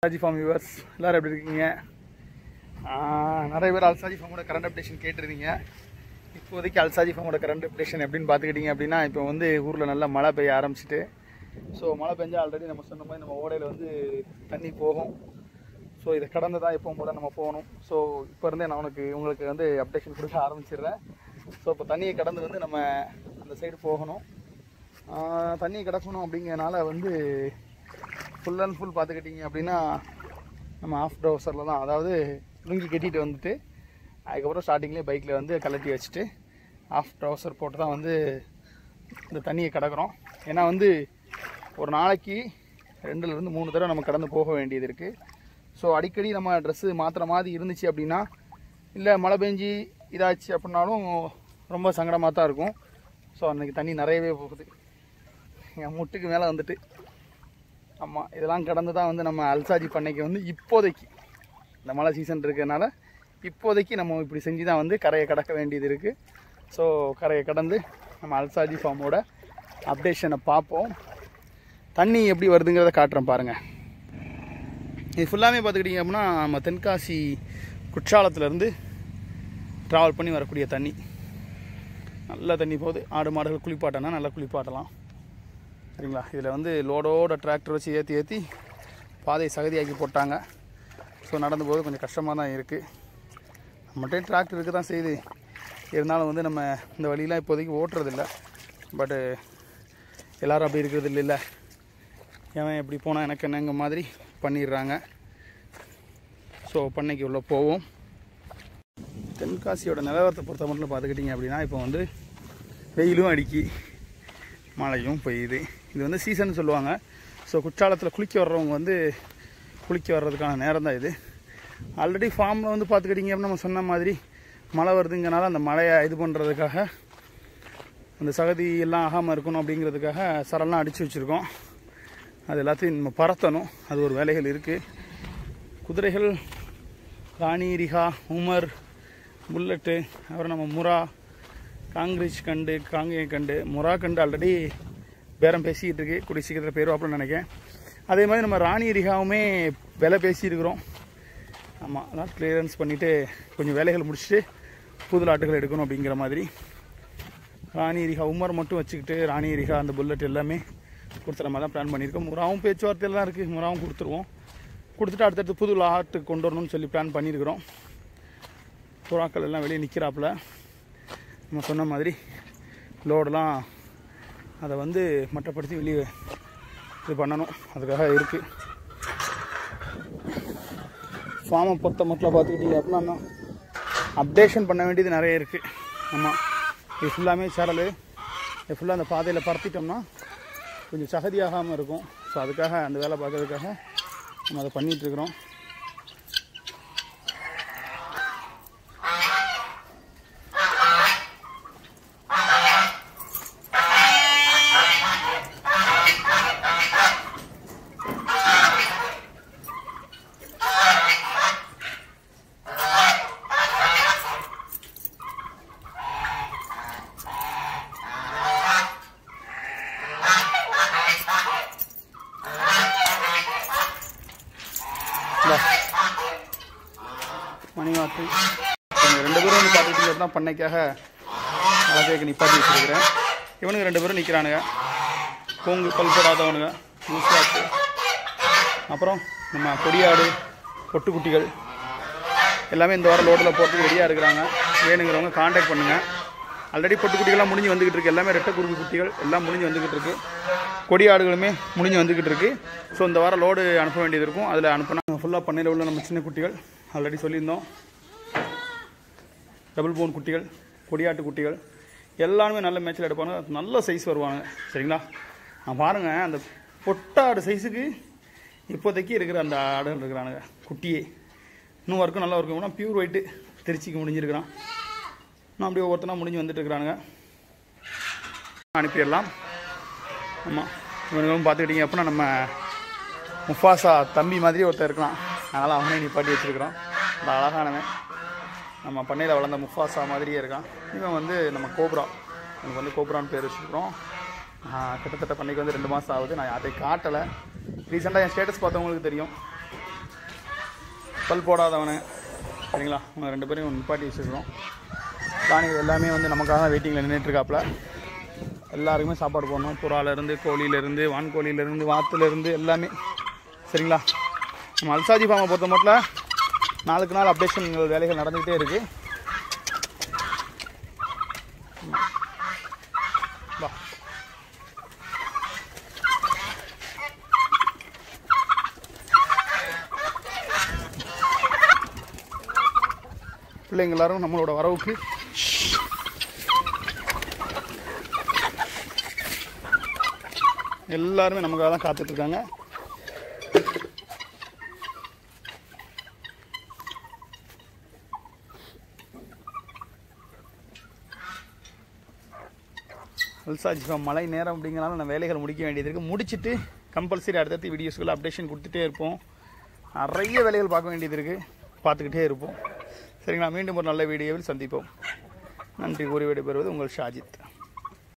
அல்சாஜி form viewers எல்லோரும் எப்படி இருக்கீங்க ஆஹ் நிறைய பேர் அல்சாஜி ஃபார்மோட கரண்ட் அப்டேஷன் கேட்டிருந்தீங்க இப்போதைக்கு அல்சாஜி ஃபார்மோட கரண்ட் அப்டேஷன் எப்படின்னு பார்த்துக்கிட்டிங்க அப்படின்னா இப்போ வந்து ஊரில் நல்லா மழை பெய்ய ஆரம்பிச்சிட்டு ஸோ மழை பெஞ்சா ஆல்ரெடி நம்ம சொன்ன மாதிரி நம்ம ஓடையில் வந்து தண்ணி போகும் ஸோ இதை கடந்து தான் எப்பவும் போல நம்ம போகணும் ஸோ இப்போ இருந்தே நான் உனக்கு உங்களுக்கு வந்து அப்டேஷன் கொடுக்க ஆரம்பிச்சிடுறேன் ஸோ இப்போ தண்ணியை கடந்து வந்து நம்ம அந்த சைடு போகணும் ஆஹ் தண்ணி கிடக்கணும் அப்படிங்கிறனால வந்து ஃபுல் அண்ட் ஃபுல் பார்த்துக்கிட்டிங்க அப்படின்னா நம்ம ஆஃப் ட்ரௌசரில் தான் அதாவது லுங்கி கட்டிட்டு வந்துட்டு அதுக்கப்புறம் ஸ்டார்டிங்லேயே பைக்கில் வந்து கலட்டி வச்சுட்டு ஆஃப் ட்ரௌசர் போட்டு தான் வந்து இந்த தண்ணியை கடக்கிறோம் ஏன்னா வந்து ஒரு நாளைக்கு ரெண்டுலேருந்து மூணு தடவை நம்ம கடந்து போக வேண்டியது இருக்குது ஸோ அடிக்கடி நம்ம ட்ரெஸ்ஸு மாற்றுற மாதிரி இருந்துச்சு அப்படின்னா இல்லை மழை பெஞ்சி இதாச்சு அப்படின்னாலும் ரொம்ப சங்கடமாக தான் இருக்கும் ஸோ அன்றைக்கி தண்ணி நிறையவே போகுது என் முட்டுக்கு மேலே வந்துட்டு ஆமாம் இதெல்லாம் கடந்து தான் வந்து நம்ம அல்சாஜி பண்ணைக்கு வந்து இப்போதைக்கு இந்த மழை சீசன் இருக்கிறதுனால இப்போதைக்கு நம்ம இப்படி செஞ்சு தான் வந்து கரையை கடக்க வேண்டியது இருக்குது ஸோ கரையை கடந்து நம்ம அல்சாஜி ஃபார்மோட அப்டேஷனை பார்ப்போம் தண்ணி எப்படி வருதுங்கிறத காட்டுறேன் பாருங்கள் இது ஃபுல்லாமே பார்த்துக்கிட்டிங்க அப்படின்னா நம்ம தென்காசி குற்றாலத்துலேருந்து ட்ராவல் பண்ணி வரக்கூடிய தண்ணி நல்ல தண்ணி போகுது ஆடு மாடுகள் குளிப்பாட்டனா நல்லா குளிப்பாட்டலாம் சரிங்களா இதில் வந்து லோடோட டிராக்டர் வச்சு ஏற்றி ஏற்றி பாதையை சகதியாக்கி போட்டாங்க ஸோ நடந்து போது கொஞ்சம் கஷ்டமாக தான் இருக்குது நம்மகிட்ட டிராக்டர் இருக்க தான் செய்யுது இருந்தாலும் வந்து நம்ம இந்த வழியெலாம் இப்போதைக்கு ஓட்டுறதில்ல பட்டு எல்லாரும் அப்படி இருக்கிறது இல்லைல்ல எவன் எப்படி போனால் எனக்கு என்னங்க மாதிரி பண்ணிடுறாங்க ஸோ பண்ணைக்கு உள்ள போவோம் தென்காசியோட நிலவரத்தை பொறுத்த மட்டும் பார்த்துக்கிட்டிங்க அப்படின்னா இப்போ வந்து வெயிலும் அடிக்கி மழையும் பெய்யுது இது வந்து சீசன் சொல்லுவாங்க ஸோ குற்றாலத்தில் குளிக்க வர்றவங்க வந்து குளிக்க வர்றதுக்கான நேரம் தான் இது ஆல்ரெடி ஃபார்மில் வந்து பார்த்துக்கிட்டிங்க அப்படின்னு நம்ம சொன்ன மாதிரி மழை வருதுங்கனால அந்த மழையை இது பண்ணுறதுக்காக அந்த சகதி எல்லாம் ஆகாமல் இருக்கணும் அப்படிங்கிறதுக்காக சரெல்லாம் அடித்து வச்சுருக்கோம் அது எல்லாத்தையும் நம்ம பறத்தணும் அது ஒரு வேலைகள் இருக்குது குதிரைகள் ராணி ரிஹா உமர் புல்லட்டு அப்புறம் நம்ம முரா காங்கிரீச் கண்டு காங்கேய கண்டு முரா கண்டு ஆல்ரெடி பேரம் பேசிக்கிட்டு இருக்கு கூடிய சீக்கிரத்தில் பேருவாப்புலன்னு நினைக்கிறேன் அதே மாதிரி நம்ம ராணி ரிகாவுமே விலை பேசியிருக்கிறோம் ஆமாம் அதான் கிளியரன்ஸ் பண்ணிவிட்டு கொஞ்சம் வேலைகள் முடிச்சுட்டு புது லாட்டுகள் எடுக்கணும் அப்படிங்கிற மாதிரி ராணி ரிகா உமர் மட்டும் வச்சுக்கிட்டு ராணி ரிகா அந்த புல்லட் எல்லாமே கொடுத்துற மாதிரி தான் பிளான் பண்ணியிருக்கோம் முறாவும் பேச்சுவார்த்தையில் தான் இருக்குது முறாவும் கொடுத்துருவோம் கொடுத்துட்டு அடுத்தடுத்து புது லாட்டுக்கு கொண்டு வரணும்னு சொல்லி பிளான் பண்ணியிருக்கிறோம் புறாக்கள் எல்லாம் வெளியே நிற்கிறாப்புல நம்ம சொன்ன மாதிரி லோடெலாம் அதை வந்து மட்டப்படுத்தி வெளியே இது பண்ணணும் அதுக்காக இருக்குது ஃபார்மை பொறுத்த மட்டும் பார்த்துக்கிட்டீங்க அப்படின்னா அப்டேஷன் பண்ண வேண்டியது நிறைய இருக்குது ஆமாம் இது ஃபுல்லாமே சரல் இது ஃபுல்லாக அந்த பாதையில் பறத்திட்டோம்னா கொஞ்சம் சகதியாகாமல் இருக்கும் ஸோ அதுக்காக அந்த வேலை பார்க்கறதுக்காக நம்ம அதை பண்ணிகிட்ருக்குறோம் இந்தா. மணி வாக்கு இவங்க ரெண்டு பேரும் வந்து பார்த்துக்கிட்டு தான் பண்ணைக்காக அழகைக்கு நிப்பாட்டி வச்சிருக்கிறேன் இவனுங்க ரெண்டு பேரும் நிற்கிறானுங்க கோங்கு பல் போடாதவனுங்க மூசாத்து அப்புறம் நம்ம கொடியாடு பொட்டுக்குட்டிகள் எல்லாமே இந்த வாரம் லோடில் போகிறதுக்கு ரெடியாக இருக்கிறாங்க வேணுங்கிறவங்க காண்டாக்ட் பண்ணுங்கள் ஆல்ரெடி பொட்டுக்குட்டிகள்லாம் முடிஞ்சு வந்துக்கிட்டு இருக்கு எல்லாமே ரெட்டை குருவி குட்டிகள் எல்லாம் முடிஞ்சு வந்துக்கிட்டு இருக்கு கொடி ஆடுகளுமே முடிஞ்சு வந்துக்கிட்டு இருக்கு ஸோ இந்த வாரம் லோடு அனுப்ப வேண்டியது இருக்கும் அதில் அனுப்பினா ஃபுல்லாக பண்ணையில் உள்ள நம்ம சின்ன குட்டிகள் ஆல்ரெடி சொல்லியிருந்தோம் டபுள் போன் குட்டிகள் கொடியாட்டு குட்டிகள் எல்லாருமே நல்ல மேட்ச்சில் எடுப்பாங்க நல்ல சைஸ் வருவாங்க சரிங்களா நான் பாருங்கள் அந்த பொட்டாடு சைஸுக்கு இப்போதைக்கு இருக்கிற அந்த ஆடுகள் இருக்கிறானுங்க குட்டியே இன்னும் ஒர்க்கும் நல்லா இருக்கும் பியூர் ஒயிட்டு திருச்சிக்கு முடிஞ்சிருக்கிறான் இன்னும் அப்படியே ஒவ்வொருத்தனா முடிஞ்சு வந்துட்டு இருக்கிறானுங்க அனுப்பிடலாம் ஆமாம் இவனுங்களும் பார்த்துக்கிட்டிங்க அப்படின்னா நம்ம முஃபாசா தம்பி மாதிரி ஒருத்தர் இருக்கலாம் அதனால் அவனே நிப்பாட்டி வச்சுருக்கிறோம் அந்த அழகானவன் நம்ம பண்ணையில் வளர்ந்த முஃபாசா மாதிரியே இருக்கான் இவன் வந்து நம்ம கோப்ரா எனக்கு வந்து கோப்ரான்னு பேர் வச்சுருக்கிறோம் கிட்டத்தட்ட பண்ணைக்கு வந்து ரெண்டு மாதம் ஆகுது நான் அதை காட்டலை ரீசெண்டாக என் ஸ்டேட்டஸ் பார்த்தவங்களுக்கு தெரியும் பல் போடாதவனு சரிங்களா அவங்க ரெண்டு பேரையும் நிப்பாட்டி வச்சுருக்கோம் பிராணிகள் எல்லாமே வந்து நமக்காக தான் வெயிட்டிங்கில் நின்றுட்டுருக்காப்புல எல்லாருக்குமே சாப்பாடு போடணும் புறாலேருந்து கோழியிலேருந்து வான்கோழியிலேருந்து வாத்துலேருந்து எல்லாமே சரிங்களா நம்ம அல்சாஜி ஃபார்மை பொறுத்த மட்டும் நாளுக்கு நாள் அப்டேஷன் வேலைகள் நடந்துக்கிட்டே இருக்குது வா பிள்ளைங்க எல்லாரும் நம்மளோட வரவுக்கு எல்லாருமே நமக்காக தான் காத்துட்டு இருக்காங்க அல்சாஜிஃபா மழை நேரம் அப்படிங்கிறனால நான் வேலைகள் முடிக்க வேண்டியது இருக்குது முடிச்சுட்டு கம்பல்சரி அடுத்தடுத்து வீடியோஸ்க்குள்ள அப்டேஷன் கொடுத்துட்டே இருப்போம் நிறைய வேலைகள் பார்க்க வேண்டியது இருக்குது பார்த்துக்கிட்டே இருப்போம் சரிங்களா மீண்டும் ஒரு நல்ல வீடியோவில் சந்திப்போம் நன்றி கூறி விடைபெறுவது உங்கள் ஷாஜித்